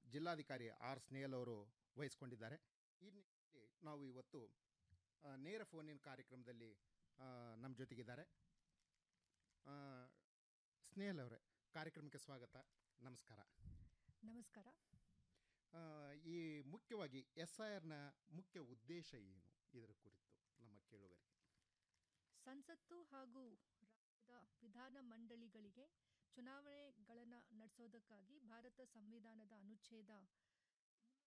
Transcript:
ಜಿಲ್ಲಾಧಿಕಾರಿ ಆರ್ ಸ್ನೇಹಲ್ ಅವರು ವಹಿಸ್ಕೊಂಡಿದ್ದಾರೆ ಈ ನಿಟ್ಟಿನಲ್ಲಿ ನಾವು ಇವತ್ತು ಆ, ನೇರ ಫೋನಿನ ಕಾರ್ಯಕ್ರಮದಲ್ಲಿ ನಮ್ಮ ಜೊತೆಗಿದ್ದಾರೆ ಆ, ಸ್ನೇಹಲ್ ಅವರೇ ಕಾರ್ಯಕ್ರಮಕ್ಕೆ ಸ್ವಾಗತ ನಮಸ್ಕಾರ ನಮಸ್ಕಾರ ಆ, ಈ ಮುಖ್ಯವಾಗಿ ಎಸ್ ಐ ಆರ್ನ ಮುಖ್ಯ ಉದ್ದೇಶ ಏನು ಇದರ ಕುರಿತು ನಮ್ಮ ಕೇಳುಗರಿಗೆ ಸಂಸತ್ತು ಹಾಗೂ ರಾಜ್ಯದ ವಿಧಾನ ಮಂಡಳಿಗಳಿಗೆ ಚುನಾವಣೆಗಳನ್ನು ನಡೆಸೋದಕ್ಕಾಗಿ ಭಾರತ ಸಂವಿಧಾನದ ಅನುಚ್ಛೇದ